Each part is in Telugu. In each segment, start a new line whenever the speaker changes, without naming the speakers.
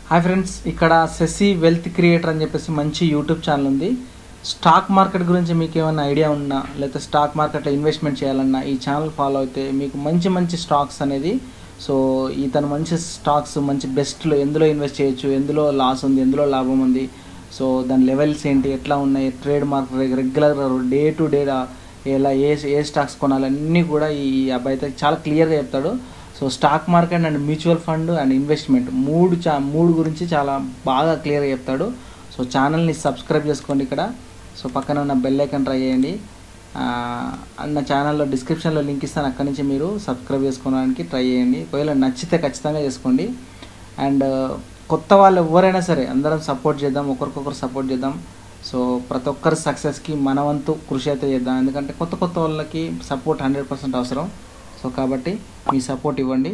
హాయ్ ఫ్రెండ్స్ ఇక్కడ శశి వెల్త్ క్రియేటర్ అని చెప్పేసి మంచి యూట్యూబ్ ఛానల్ ఉంది స్టాక్ మార్కెట్ గురించి మీకు ఏమైనా ఐడియా ఉన్నా లేకపోతే స్టాక్ మార్కెట్లో ఇన్వెస్ట్మెంట్ చేయాలన్నా ఈ ఛానల్ ఫాలో అయితే మీకు మంచి మంచి స్టాక్స్ అనేది సో ఇతను మంచి స్టాక్స్ మంచి బెస్ట్లో ఎందులో ఇన్వెస్ట్ చేయొచ్చు ఎందులో లాస్ ఉంది ఎందులో లాభం ఉంది సో దాని లెవెల్స్ ఏంటి ఎట్లా ఉన్నాయి trade market regular day to day ఎలా ఏ ఏ స్టాక్స్ కొనాలి అన్నీ కూడా ఈ అబ్బాయి అయితే చాలా క్లియర్గా చెప్తాడు so stock market and mutual fund and investment మూడు చా మూడు గురించి చాలా బాగా క్లియర్గా చెప్తాడు సో ఛానల్ని సబ్స్క్రైబ్ చేసుకోండి ఇక్కడ సో పక్కన ఉన్న బెల్ ఐకన్ ట్రై చేయండి ఆ, అన్న ఛానల్లో డిస్క్రిప్షన్లో లింక్ ఇస్తాను అక్కడి నుంచి మీరు సబ్స్క్రైబ్ చేసుకోవడానికి ట్రై చేయండి ఒకవేళ నచ్చితే ఖచ్చితంగా చేసుకోండి అండ్ కొత్త వాళ్ళు ఎవరైనా సరే అందరం సపోర్ట్ చేద్దాం ఒకరికొకరు సపోర్ట్ చేద్దాం సో ప్రతి ఒక్కరి సక్సెస్కి మన వంతు కృషి అయితే చేద్దాం ఎందుకంటే కొత్త కొత్త వాళ్ళకి సపోర్ట్ హండ్రెడ్ పర్సెంట్ అవసరం సో కాబట్టి మీ సపోర్ట్ ఇవ్వండి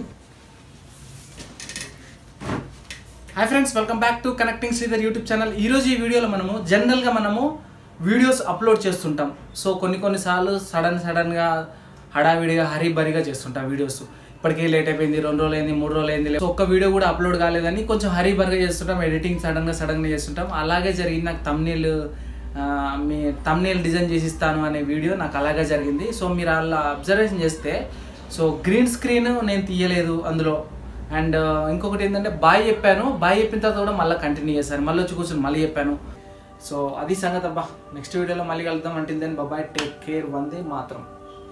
hi friends welcome back to connecting Sridhar YouTube channel ఈరోజు ఈ వీడియోలో మనము జనరల్గా మనము వీడియోస్ అప్లోడ్ చేస్తుంటాం సో కొన్ని కొన్నిసార్లు సడన్ సడన్గా హడావిడిగా హరిబరిగా చేస్తుంటాం వీడియోస్ ఇప్పటికే లేట్ అయిపోయింది రెండు రోజులు అయింది మూడు రోజులు అయింది సో ఒక్క వీడియో కూడా అప్లోడ్ కాలేదని కొంచెం హరిబరిగా చేస్తుంటాం ఎడిటింగ్ సడన్గా సడన్గా చేస్తుంటాం అలాగే జరిగింది నాకు తమ్నీల్ మీ తమ్నీల్ డిజైన్ చేసిస్తాను అనే వీడియో నాకు అలాగే జరిగింది సో మీరు అలా అబ్జర్వేషన్ చేస్తే సో గ్రీన్ స్క్రీన్ నేను తీయలేదు అందులో అండ్ ఇంకొకటి ఏంటంటే బాయ్ చెప్పాను బాయ్ చెప్పిన తర్వాత కూడా మళ్ళీ కంటిన్యూ చేశాను మళ్ళీ వచ్చి కూర్చొని మళ్ళీ చెప్పాను సో అది సంగతి అబ్బా నెక్స్ట్ వీడియోలో మళ్ళీ కలుద్దాం అంటే దెన్ బాబాయ్ టేక్ కేర్ వందే మాత్రం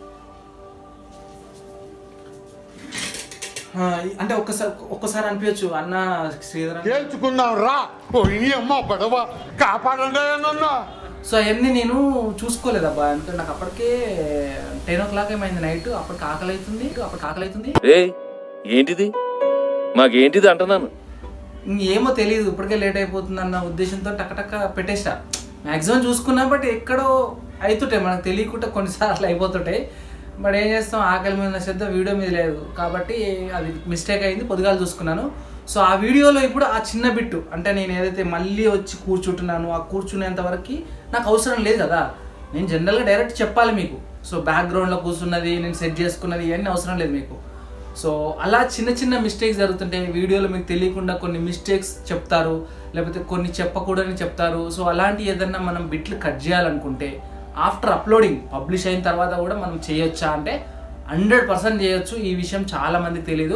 ఆ, అంటే ఒక్కసారి ఒక్కసారి అనిపించచ్చు అన్న శ్రీధర్ అన్న.
తేల్చుకుందాం రా పోయి అమ్మ పడవ కాపాడండి నన్ను
సో అవన్నీ నేను చూసుకోలేదబ్బా అంటే నాకు అప్పటికే టెన్ ఓ క్లాక్ ఏమైంది నైట్ అప్పటికి ఆకలి అవుతుంది అప్పటికి ఆకలి అవుతుంది
ఏ ఏంటిది మాకేంటిది అంటున్నాను
ఏమో తెలియదు ఇప్పటికే లేట్ అయిపోతుంది అన్న ఉద్దేశంతో టక్కటక్క పెట్టేసా మ్యాక్సిమం చూసుకున్నా బట్ ఎక్కడో అవుతుంటాయి మనకు తెలియకుండా కొన్నిసార్లు అయిపోతుంటాయి బట్ ఏం చేస్తాం ఆకలి మీద ఉన్న శ్రద్ధ వీడియో మీద లేదు కాబట్టి అది మిస్టేక్ అయింది పొద్దుగాలు చూసుకున్నాను సో ఆ వీడియోలో ఇప్పుడు ఆ చిన్న బిట్టు అంటే నేను ఏదైతే మళ్ళీ వచ్చి కూర్చుంటున్నాను ఆ కూర్చునేంత వరకు నాకు అవసరం లేదు కదా నేను జనరల్గా డైరెక్ట్ చెప్పాలి మీకు సో బ్యాక్గ్రౌండ్లో కూర్చున్నది నేను సెట్ చేసుకున్నది ఇవన్నీ అవసరం లేదు మీకు సో అలా చిన్న చిన్న మిస్టేక్స్ జరుగుతుంటాయి వీడియోలో మీకు తెలియకుండా కొన్ని మిస్టేక్స్ చెప్తారు లేకపోతే కొన్ని చెప్పకూడని చెప్తారు సో అలాంటి ఏదన్నా మనం బిట్లు కట్ చేయాలనుకుంటే ఆఫ్టర్ అప్లోడింగ్ పబ్లిష్ అయిన తర్వాత కూడా మనం చేయొచ్చా అంటే హండ్రెడ్ పర్సెంట్ చేయొచ్చు ఈ విషయం చాలా మందికి తెలియదు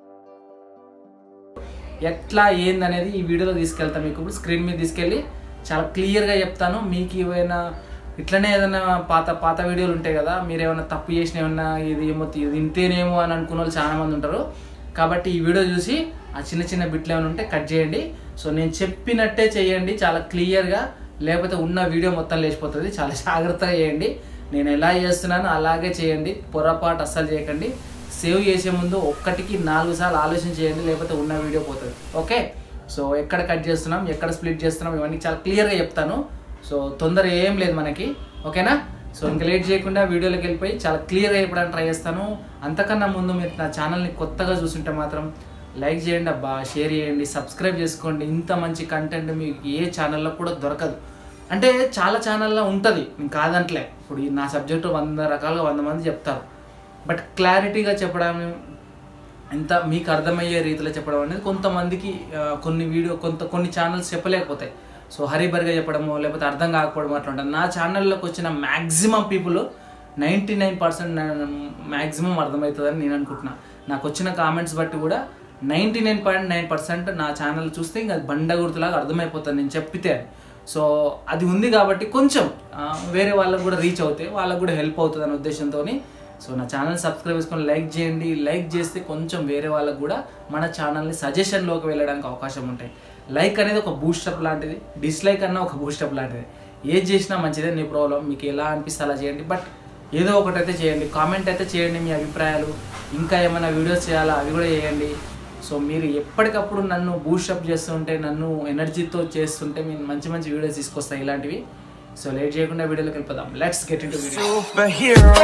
ఎట్లా ఏందనేది ఈ వీడియోలో తీసుకెళ్తాను మీకు ఇప్పుడు స్క్రీన్ మీద తీసుకెళ్ళి చాలా క్లియర్గా చెప్తాను మీకు ఏమైనా ఇట్లనే ఏదైనా పాత పాత వీడియోలు ఉంటాయి కదా మీరు ఏమైనా తప్పు చేసిన ఏమన్నా ఇది ఏమో తీ- ఇది ఇంతేనేమో అని అనుకున్న వాళ్ళు చాలా మంది ఉంటారు కాబట్టి ఈ వీడియో చూసి ఆ చిన్న చిన్న బిట్లు ఏమైనా ఉంటే కట్ చేయండి సో నేను చెప్పినట్టే చేయండి చాలా క్లియర్గా లేకపోతే ఉన్న వీడియో మొత్తం లేచిపోతుంది చాలా జాగ్రత్తగా చేయండి నేను ఎలా చేస్తున్నానో అలాగే చేయండి పొరపాటు అస్సలు చేయకండి సేవ్ చేసే ముందు ఒక్కటికి నాలుగు సార్లు ఆలోచన చేయండి లేకపోతే ఉన్న వీడియో పోతుంది ఓకే సో ఎక్కడ కట్ చేస్తున్నాం ఎక్కడ స్ప్లిట్ చేస్తున్నాం ఇవన్నీ చాలా క్లియర్గా చెప్తాను సో తొందర ఏం లేదు మనకి ఓకేనా సో ఇంకా లేట్ చేయకుండా వీడియోలోకి వెళ్ళిపోయి చాలా క్లియర్గా చెప్పడానికి ట్రై చేస్తాను అంతకన్నా ముందు మీరు నా ఛానల్ని కొత్తగా చూస్తుంటే మాత్రం లైక్ చేయండి అబ్బా షేర్ చేయండి సబ్స్క్రైబ్ చేసుకోండి ఇంత మంచి కంటెంట్ మీకు ఏ ఛానల్లో కూడా దొరకదు అంటే చాలా ఛానల్లో ఉంటుంది నేను కాదంటలే ఇప్పుడు ఈ నా సబ్జెక్టు వంద రకాలుగా వంద మంది చెప్తారు బట్ క్లారిటీగా చెప్పడం ఎంత మీకు అర్థమయ్యే రీతిలో చెప్పడం అనేది కొంతమందికి ఆ, కొన్ని వీడియో కొంత కొన్ని ఛానల్స్ చెప్పలేకపోతాయి సో హరిబరిగా చెప్పడమో లేకపోతే అర్థం కాకపోవడం అట్లా ఉంటుంది నా ఛానల్లోకి వచ్చిన maximum people ninety nine percent maximum అర్థమవుతుందని నేను అనుకుంటున్నా నాకు వచ్చిన కామెంట్స్ బట్టి కూడా ninety nine point nine percent నా ఛానల్ చూస్తే ఇంకా అది బండ గుర్తులాగా అర్థమైపోతుంది నేను చెప్పితే సో అది ఉంది కాబట్టి కొంచెం ఆ, వేరే వాళ్ళకు కూడా రీచ్ అవుతాయి వాళ్ళకు కూడా హెల్ప్ అవుతుంది అనే ఉద్దేశంతో సో నా ఛానల్ సబ్స్క్రైబ్ చేసుకొని లైక్ చేయండి లైక్ చేస్తే కొంచెం వేరే వాళ్ళకు కూడా మన ఛానల్ని సజెషన్లోకి వెళ్ళడానికి అవకాశం ఉంటాయి లైక్ అనేది ఒక బూస్టప్ లాంటిది డిస్లైక్ అన్న ఒక బూస్టప్ లాంటిది ఏది చేసినా మంచిదే నీ ప్రాబ్లం మీకు ఎలా అనిపిస్తే అలా చేయండి బట్ ఏదో ఒకటైతే చేయండి కామెంట్ అయితే చేయండి మీ అభిప్రాయాలు ఇంకా ఏమైనా వీడియోస్ చేయాలా అవి కూడా చేయండి సో మీరు ఎప్పటికప్పుడు నన్ను బూస్టప్ చేస్తుంటే నన్ను ఎనర్జీతో చేస్తుంటే నేను మంచి మంచి వీడియోస్ తీసుకొస్తాను ఇలాంటివి సో లేట్ చేయకుండా వీడియోలోకి వెళ్ళిపోదాం let's get into video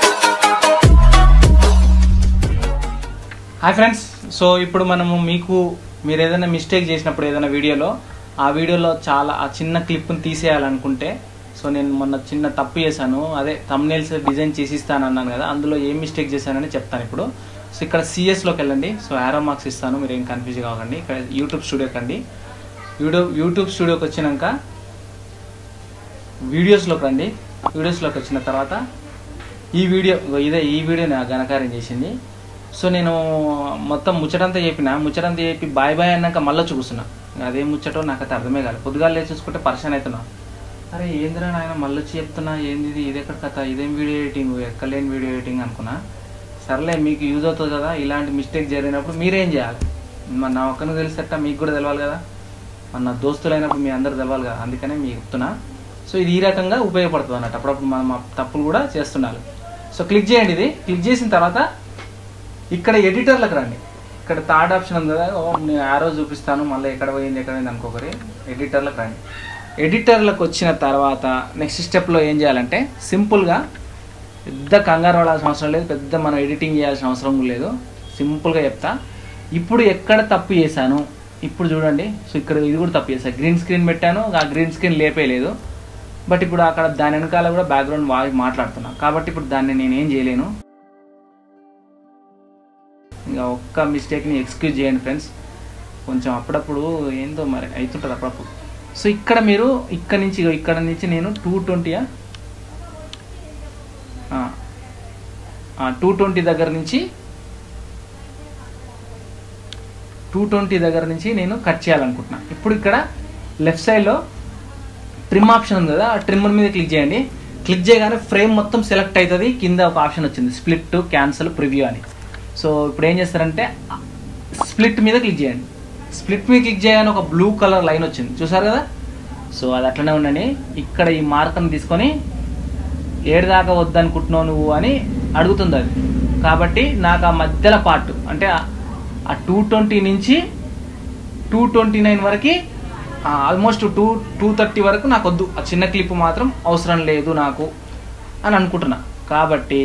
hi friends so ఇప్పుడు మనము మీకు మీరు ఏదైనా మిస్టేక్ చేసినప్పుడు ఏదైనా వీడియోలో ఆ వీడియోలో చాలా ఆ చిన్న క్లిప్ని తీసేయాలనుకుంటే సో నేను మొన్న చిన్న తప్పు చేశాను అదే తమ్నేల్స్ డిజైన్ చేసి ఇస్తాను అన్నాను కదా అందులో ఏం మిస్టేక్ చేశానని చెప్తాను ఇప్పుడు సో ఇక్కడ సిఎస్లోకి వెళ్ళండి సో యారో మార్క్స్ ఇస్తాను మీరు ఏం కన్ఫ్యూజ్ కాకండి ఇక్కడ యూట్యూబ్ స్టూడియోకి అండి యూట్యూబ్ యూట్యూబ్ స్టూడియోకి వచ్చినాక వీడియోస్లోకి రండి వీడియోస్లోకి వచ్చిన తర్వాత ఈ వీడియో ఇగో ఇదే ఈ వీడియో నా ఘనకార్యం చేసింది సో నేను మొత్తం ముచ్చటంతా చెప్పిన ముచ్చటంతా చెప్పి బాయ్ బాయ్ అన్నాక మళ్ళీ చూపిస్తున్నా అదేం ముచ్చటో నాకు అయితే అర్థమే కాదు పొద్దుగాలు లేచి చూసుకుంటే పరిచయం అవుతున్నా అరే ఏందిరా నాయన మళ్ళీ వచ్చి చెప్తున్నా ఏంది ఇది ఇది ఎక్కడ కథ ఇదేం వీడియో ఎడిటింగ్ ఎక్కలేని వీడియో ఎడిటింగ్ అనుకున్నా సర్లే మీకు యూజ్ అవుతుంది కదా ఇలాంటి మిస్టేక్ జరిగినప్పుడు మీరేం చేయాలి మరి నా ఒక్కరికి తెలిసేట మీకు కూడా తెలవాలి కదా మన నా దోస్తులు అయినప్పుడు మీ అందరు తెలవాలి కదా అందుకనే మీకు చెప్తున్నా సో ఇది ఈ రకంగా ఉపయోగపడుతుంది అన్నట్టు అప్పుడప్పుడు మనం ఆ తప్పులు కూడా చేస్తుండాలి సో క్లిక్ చేయండి ఇది క్లిక్ చేసిన తర్వాత ఇక్కడ ఎడిటర్లకు రండి ఇక్కడ థర్డ్ ఆప్షన్ ఉంది కదా ఓ నేను ఆరో చూపిస్తాను మళ్ళీ ఎక్కడ పోయింది ఎక్కడ పోయింది అనుకోకరి ఎడిటర్లకు రండి ఎడిటర్లకు వచ్చిన తర్వాత నెక్స్ట్ స్టెప్లో ఏం చేయాలంటే సింపుల్గా పెద్ద కంగారు పడాల్సిన అవసరం లేదు పెద్ద మనం ఎడిటింగ్ చేయాల్సిన అవసరం కూడా లేదు సింపుల్గా చెప్తా ఇప్పుడు ఎక్కడ తప్పు చేశాను ఇప్పుడు చూడండి సో ఇక్కడ ఇది కూడా తప్పు చేశాను గ్రీన్ స్క్రీన్ పెట్టాను ఆ గ్రీన్ స్క్రీన్ లేపేయలేదు బట్ ఇప్పుడు అక్కడ దాని వెనకాల కూడా బ్యాక్గ్రౌండ్ వాయి మాట్లాడుతున్నా కాబట్టి ఇప్పుడు దాన్ని నేను ఏం చేయలేను ఇంకా ఒక్క మిస్టేక్ని ఎక్స్క్యూజ్ చేయండి ఫ్రెండ్స్ కొంచెం అప్పుడప్పుడు ఏందో మరి అవుతుంటుంది అప్పుడప్పుడు సో ఇక్కడ మీరు ఇక్కడ నుంచి ఇగో ఇక్కడ నుంచి నేను టూ ట్వంటీయా టూ ట్వంటీ దగ్గర నుంచి టూ ట్వంటీ దగ్గర నుంచి నేను కట్ చేయాలనుకుంటున్నా ఇప్పుడు ఇక్కడ లెఫ్ట్ సైడ్లో ట్రిమ్ ఆప్షన్ ఉంది కదా ఆ ట్రిమ్ మీద క్లిక్ చేయండి క్లిక్ చేయగానే ఫ్రేమ్ మొత్తం సెలెక్ట్ అవుతుంది కింద ఒక ఆప్షన్ వచ్చింది స్ప్లిట్ క్యాన్సల్ ప్రివ్యూ అని సో ఇప్పుడు ఏం చేస్తారంటే స్ప్లిట్ మీద క్లిక్ చేయండి స్ప్లిట్ మీద క్లిక్ చేయగానే ఒక బ్లూ కలర్ లైన్ వచ్చింది చూసారు కదా సో అది అట్లనే ఉండండి ఇక్కడ ఈ మార్కర్ని తీసుకొని ఏడు దాకా వద్దనుకుంటున్నావు నువ్వు అని అడుగుతుంది అది కాబట్టి నాకు ఆ మధ్యలో పార్ట్ అంటే ఆ- ఆ టూ ట్వంటీ నుంచి టూ ట్వంటీ నైన్ వరకు ఆల్మోస్ట్ టూ టూ థర్టీ వరకు నాకు వద్దు ఆ చిన్న క్లిప్ మాత్రం అవసరం లేదు నాకు అని అనుకుంటున్నా కాబట్టి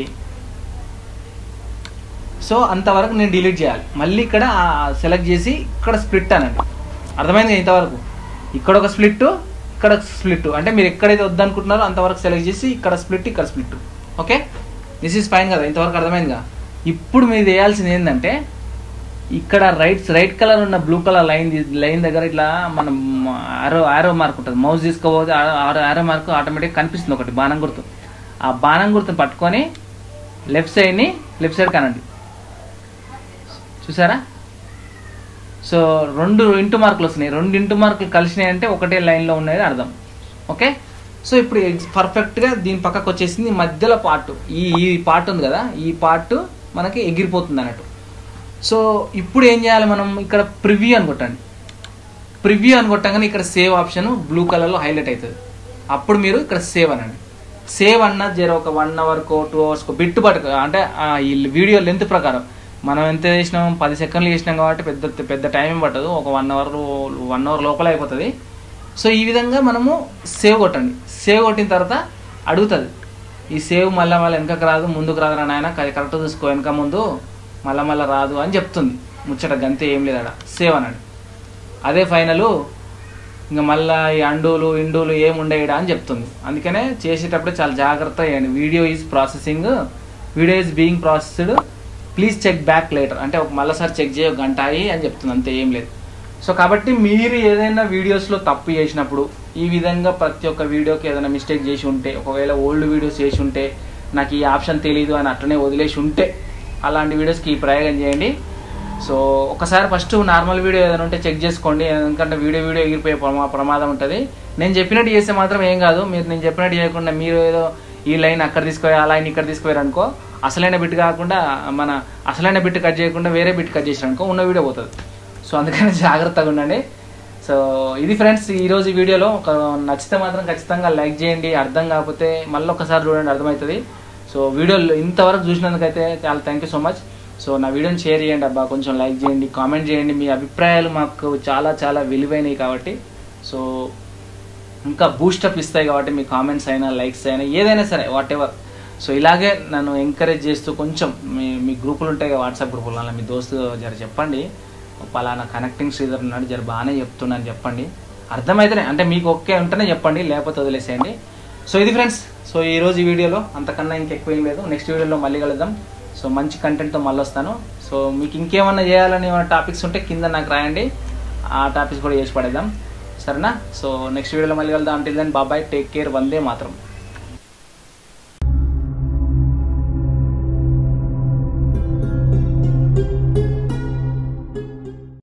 సో అంతవరకు నేను డిలీట్ చేయాలి మళ్ళీ ఇక్కడ సెలెక్ట్ చేసి ఇక్కడ స్ప్లిట్ అనండి అర్థమైంది కదా ఇంతవరకు ఇక్కడ ఒక స్ప్లిట్ ఇక్కడ స్ప్లిట్ అంటే మీరు ఎక్కడైతే వద్దనుకుంటున్నారో అంతవరకు సెలెక్ట్ చేసి ఇక్కడ స్ప్లిట్ ఇక్కడ split okay this is fine కదా ఇంతవరకు అర్థమైందిగా ఇప్పుడు మీరు చేయాల్సింది ఏంటంటే ఇక్కడ రైట్ రైట్ కలర్ ఉన్న బ్లూ కలర్ లైన్ లైన్ దగ్గర ఇట్లా మనం ఆరో ఆరో మార్క్ ఉంటుంది మౌస్ తీసుకోబోతే ఆరో మార్క్ ఆటోమేటిక్ కనిపిస్తుంది ఒకటి బాణం గుర్తు ఆ బాణం గుర్తుని పట్టుకొని లెఫ్ట్ సైడ్ని లెఫ్ట్ సైడ్ కనండి చూసారా సో రెండు ఇంటూ మార్కులు వస్తున్నాయి రెండు ఇంటూ మార్కులు కలిసినాయి అంటే ఒకటే లైన్లో ఉన్నది అర్థం ఓకే సో ఇప్పుడు ఎగ్జ్ పర్ఫెక్ట్గా దీని పక్కకు వచ్చేసింది మధ్యలో పార్ట్ ఈ ఈ పార్ట్ ఉంది కదా ఈ పార్ట్ మనకి ఎగిరిపోతుంది అన్నట్టు సో ఇప్పుడు ఏం చేయాలి మనం ఇక్కడ ప్రివ్యూ అని కొట్టండి ప్రివ్యూ అని కొట్టగానే ఇక్కడ సేవ్ ఆప్షన్ బ్లూ కలర్లో హైలైట్ అవుతుంది అప్పుడు మీరు ఇక్కడ సేవ్ అనండి సేవ్ అన్న జర ఒక వన్ అవర్కో టూ అవర్స్కో బిట్టు పట్టుకో అంటే ఆ ఈ వీడియో లెంత్ ప్రకారం మనం ఎంత చేసినాం పది సెకండ్లు చేసినాం కాబట్టి పెద్ద పెద్ద టైం ఏం పట్టదు ఒక వన్ అవర్ వన్ అవర్ లోపల అయిపోతుంది సో ఈ విధంగా మనము సేవ్ కొట్టండి సేవ్ కొట్టిన తర్వాత అడుగుతుంది ఈ సేవ్ మళ్ళీ మళ్ళీ వెనకకు రాదు ముందుకు రాదు రా నాయన కరెక్ట్ చూసుకో వెనక ముందు మళ్ళీ మళ్ళీ రాదు అని చెప్తుంది ముచ్చట గంతే ఏం లేదడ సేవ్ అన్నాడు అదే ఫైనల్ ఇంకా మళ్ళీ ఈ అండోలు ఇండోలు ఏం ఉండేయడా అని చెప్తుంది అందుకనే చేసేటప్పుడు చాలా జాగ్రత్త చేయండి video is processing video is being processed please check back later అంటే ఒక మళ్ళీసారి చెక్ చేయ ఒక గంట అయ్యి అని చెప్తుంది అంతే ఏం లేదు సో కాబట్టి మీరు ఏదైనా వీడియోస్లో తప్పు చేసినప్పుడు ఈ విధంగా ప్రతి ఒక్క వీడియోకి ఏదైనా మిస్టేక్ చేసి ఉంటే ఒకవేళ ఓల్డ్ వీడియోస్ చేసి ఉంటే నాకు ఈ ఆప్షన్ తెలియదు అని అట్లనే వదిలేసి ఉంటే అలాంటి వీడియోస్కి ఈ ప్రయోగం చేయండి సో ఒకసారి ఫస్ట్ నార్మల్ వీడియో ఏదైనా ఉంటే చెక్ చేసుకోండి ఎందుకంటే వీడియో వీడియో ఎగిరిపోయే ప్రమా ప్రమాదం ఉంటుంది నేను చెప్పినట్టు చేస్తే మాత్రం ఏం కాదు మీరు నేను చెప్పినట్టు చేయకుండా మీరు ఏదో ఈ లైన్ అక్కడ తీసుకుపోయి ఆ లైన్ ఇక్కడ తీసుకుపోయారు అనుకో అసలైన బిట్ కాకుండా మన అసలైన బిట్ కట్ చేయకుండా వేరే బిట్ కట్ చేసారు అనుకో ఉన్న వీడియో పోతుంది సో అందుకని జాగ్రత్తగా ఉండండి సో ఇది ఫ్రెండ్స్ ఈరోజు ఈ వీడియోలో ఒక నచ్చితే మాత్రం ఖచ్చితంగా లైక్ చేయండి అర్థం కాకపోతే మళ్ళీ ఒకసారి చూడండి అర్థమవుతుంది సో వీడియోలో ఇంతవరకు చూసినందుకైతే చాలా thank you so much so నా వీడియోని షేర్ చేయండి అబ్బా కొంచెం లైక్ చేయండి కామెంట్ చేయండి మీ అభిప్రాయాలు మాకు చాలా చాలా విలువైనవి కాబట్టి సో ఇంకా బూస్టప్ ఇస్తాయి కాబట్టి మీ కామెంట్స్ అయినా లైక్స్ అయినా ఏదైనా సరే వాట్ ఎవర్ సో ఇలాగే నన్ను ఎంకరేజ్ చేస్తూ కొంచెం మీ మీ గ్రూపులు ఉంటాయి కదా వాట్సాప్ గ్రూపులు అలా మీ దోస్తు జర చెప్పండి పలానా కనెక్టింగ్ శ్రీధర్ ఉన్నాడు జర బాగానే చెప్తున్నాను చెప్పండి అర్థమైతేనే అంటే మీకు ఓకే ఉంటేనే చెప్పండి లేకపోతే వదిలేసేయండి సో ఇది ఫ్రెండ్స్ సో ఈరోజు ఈ వీడియోలో అంతకన్నా ఇంకెక్కువ ఏం లేదు నెక్స్ట్ వీడియోలో మళ్ళీ కలుద్దాం సో మంచి కంటెంట్తో మళ్ళీ వస్తాను సో మీకు ఇంకేమన్నా చేయాలని ఏమైనా టాపిక్స్ ఉంటే కింద నాకు రాయండి ఆ టాపిక్స్ కూడా చేసి పడేద్దాం సరేనా సో నెక్స్ట్ వీడియోలో మళ్ళీ వెళ్దాం అంటే దెన్ బాబాయ్ టేక్ కేర్ వందే మాత్రం